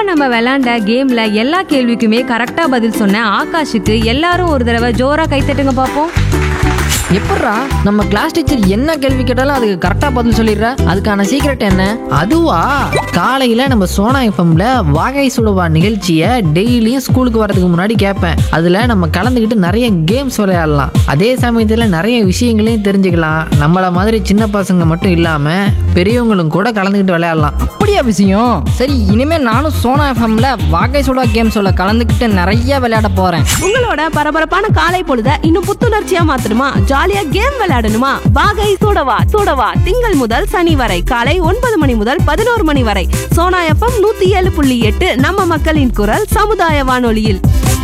நம்ம விளையாண்ட கேம்ல எல்லா கேள்விக்குமே கரெக்டா பதில் சொன்ன ஆகாஷுக்கு எல்லாரும் ஒரு தடவை ஜோரா கைத்தட்டுங்க பார்ப்போம் எப்பட்றா நம்ம கிளாஸ் டீச்சர் என்ன கேள்வி கேட்டாலும் அதுக்கு கரெக்டா பதில் சொல்லிடுற அதுக்கான சீக்ரெட் என்ன அதுவா காலையில நம்ம சோனா எஃப்எம்ல வாகை சுடுவா நிகழ்ச்சியை டெய்லியும் ஸ்கூலுக்கு வரதுக்கு முன்னாடி கேட்பேன் அதுல நம்ம கலந்துக்கிட்டு நிறைய கேம்ஸ் விளையாடலாம் அதே சமயத்துல நிறைய விஷயங்களையும் தெரிஞ்சுக்கலாம் நம்மள மாதிரி சின்ன பசங்க மட்டும் இல்லாம பெரியவங்களும் கூட கலந்துக்கிட்டு விளையாடலாம் அப்படியா விஷயம் சரி இனிமே நானும் சோனா எஃப்எம்ல வாகை சுடா கேம்ஸோட கலந்துக்கிட்டு நிறைய விளையாட போறேன் உங்களோட பரபரப்பான காலை பொழுத இன்னும் புத்துணர்ச்சியா மாத்தணுமா ஜாலியா கேம் விளையாடணுமா வாகை சூடவா சூடவா திங்கள் முதல் சனி வரை காலை ஒன்பது மணி முதல் பதினோரு மணி வரை சோனா எஃப்எம் நூத்தி ஏழு புள்ளி எட்டு நம்ம மக்களின் குரல் சமுதாய வானொலியில்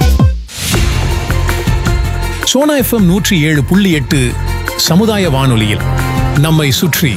சோனா எஃப்எம் நூற்றி ஏழு புள்ளி எட்டு சமுதாய வானொலியில் நம்மை சுற்றி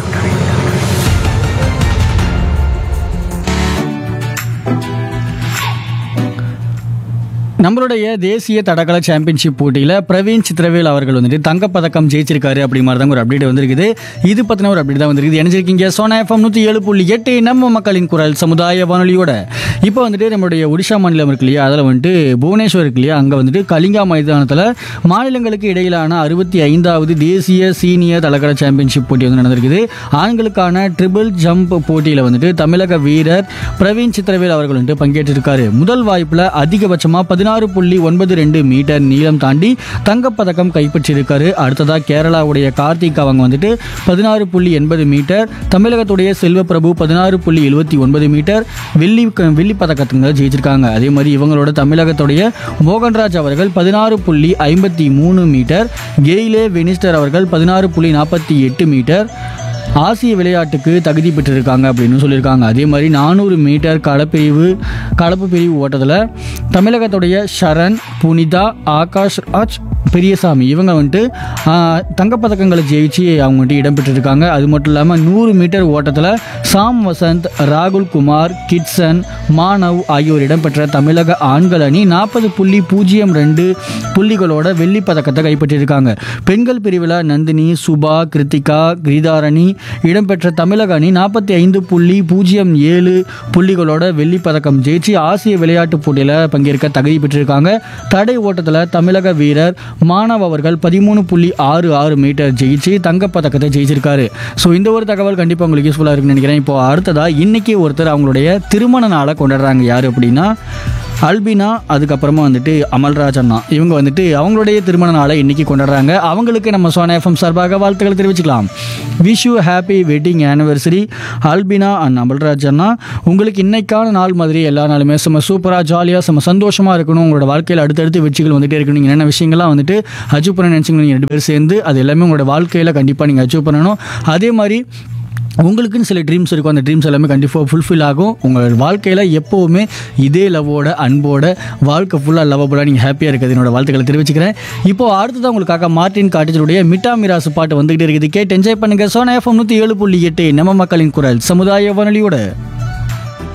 நம்மளுடைய தேசிய தடகள சாம்பியன்ஷிப் போட்டியில் பிரவீன் சித்திரவேல் அவர்கள் வந்துட்டு தங்கப்பதக்கம் ஜெயிச்சிருக்காரு அப்படி மாதிரி தான் ஒரு அப்டேட் வந்திருக்குது இது பற்றின ஒரு அப்டேட் தான் வந்திருக்குது இணைஞ்சிருக்கீங்க சோனா எஃப்எம் நூற்றி ஏழு புள்ளி எட்டு நம்ம மக்களின் குரல் சமுதாய வானொலியோட இப்போ வந்துட்டு நம்மளுடைய ஒடிஷா மாநிலம் இருக்கு இல்லையா அதில் வந்துட்டு புவனேஸ்வர் இருக்கு இல்லையா அங்கே வந்துட்டு கலிங்கா மைதானத்தில் மாநிலங்களுக்கு இடையிலான அறுபத்தி ஐந்தாவது தேசிய சீனியர் தடகள சாம்பியன்ஷிப் போட்டி வந்து நடந்திருக்குது ஆண்களுக்கான ட்ரிபிள் ஜம்ப் போட்டியில் வந்துட்டு தமிழக வீரர் பிரவீன் சித்திரவேல் அவர்கள் வந்துட்டு பங்கேற்றிருக்காரு முதல் வாய்ப்பில் அதிகபட்சமாக பதினாறு புள்ளி ஒன்பது ரெண்டு மீட்டர் நீளம் தாண்டி தங்கப்பதக்கம் கைப்பற்றியிருக்காரு அடுத்ததாக கேரளாவுடைய கார்த்திக் அவங்க வந்துட்டு பதினாறு புள்ளி எண்பது மீட்டர் தமிழகத்துடைய செல்வப்பிரபு பதினாறு புள்ளி எழுபத்தி ஒன்பது மீட்டர் வெள்ளி வெள்ளி பதக்கத்துங்க ஜெயிச்சிருக்காங்க அதே மாதிரி இவங்களோட தமிழகத்துடைய மோகன்ராஜ் அவர்கள் பதினாறு புள்ளி ஐம்பத்தி மூணு மீட்டர் கெய்லே வெனிஸ்டர் அவர்கள் பதினாறு புள்ளி நாற்பத்தி எட்டு மீட்டர் ஆசிய விளையாட்டுக்கு தகுதி பெற்றிருக்காங்க அப்படின்னு சொல்லியிருக்காங்க அதே மாதிரி நானூறு மீட்டர் களப்பிரிவு கலப்பு பிரிவு ஓட்டத்தில் தமிழகத்துடைய சரண் புனிதா ஆகாஷ் ராஜ் பெரியசாமி இவங்க வந்துட்டு ஆஹ், தங்கப்பதக்கங்களை ஜெயிச்சு அவங்க வந்துட்டு இடம்பெற்றிருக்காங்க அது மட்டும் இல்லாமல் நூறு மீட்டர் ஓட்டத்தில் சாம் வசந்த் ராகுல் குமார் கிட்சன் மானவ் ஆகியோர் இடம்பெற்ற தமிழக ஆண்கள் அணி நாற்பது புள்ளி பூஜ்ஜியம் ரெண்டு புள்ளிகளோட வெள்ளி பதக்கத்தை கைப்பற்றியிருக்காங்க பெண்கள் பிரிவில் நந்தினி சுபா கிருத்திகா கிரிதாரணி இடம்பெற்ற தமிழக அணி நாற்பத்தி ஐந்து புள்ளி பூஜ்ஜியம் ஏழு புள்ளிகளோட வெள்ளி பதக்கம் ஜெயிச்சு ஆசிய விளையாட்டுப் போட்டியில் பங்கேற்க தகுதி பெற்றிருக்காங்க தடை ஓட்டத்தில் தமிழக வீரர் மானவ் அவர்கள் பதிமூணு புள்ளி ஆறு ஆறு மீட்டர் ஜெயிச்சு தங்கப்பதக்கத்தை ஜெயிச்சிருக்காரு ஸோ இந்த ஒரு தகவல் கண்டிப்பாக உங்களுக்கு யூஸ்ஃபுல்லாக இருக்குன்னு நினைக்கிறேன் இப்போ அடுத்ததாக இன்னைக்கு ஒருத்தர் அவங்களுடைய திருமண நாளை கொண்டாடுறாங்க யார் அப்படின்னா அல்பினா அதுக்கப்புறமா வந்துட்டு அமல்ராஜ் அண்ணா இவங்க வந்துட்டு அவங்களுடைய திருமண நாளை இன்னைக்கு கொண்டாடுறாங்க அவங்களுக்கு நம்ம சோனா எஃப்எம் சார்பாக வாழ்த்துக்களை தெரிவிச்சுக்கலாம் wish you happy wedding anniversary Albina and Amalraj அண்ணா உங்களுக்கு இன்னைக்கான நாள் மாதிரி எல்லா நாளுமே செம்ம சூப்பராக ஜாலியாக செம்ம சந்தோஷமாக இருக்கணும் உங்களோட வாழ்க்கையில் அடுத்தடுத்து வெற்றிகள் வந்துட்டே இருக்கணும் நீங்கள் என்னென்ன விஷயங்கள்லாம் வந்துட்டு அச்சீவ் பண்ண நினச்சிங்க நீங்கள் ரெண்டு பேரும் சேர்ந்து அது எல்லாமே உங்களோட வாழ்க்கையில் கண்டிப்பாக நீங்கள் அச்சீவ் பண்ணணும் அதே மாதிரி உங்களுக்குன்னு சில ட்ரீம்ஸ் இருக்கும் அந்த ட்ரீம்ஸ் எல்லாமே கண்டிப்பாக ஃபுல்ஃபில் ஆகும் உங்கள் வாழ்க்கையில் எப்போவுமே இதே லவ்வோட அன்போட வாழ்க்கை ஃபுல்லாக லவ்வபுல்லாக நீங்கள் ஹாப்பியாக இருக்கிறது என்னோட வாழ்த்துக்களை தெரிவிச்சுக்கிறேன் இப்போ அடுத்ததான் உங்களுக்காக மார்ட்டின் காட்டேஜருடைய மிட்டா மிராசு பாட்டு வந்துகிட்டே இருக்குது கேட்டு என்ஜாய் பண்ணுங்கள் சோனா எஃப்எம் நூற்றி ஏழு புள்ளி எட்டு நம்ம மக்களின் குரல் சமுதாய வானொலியோட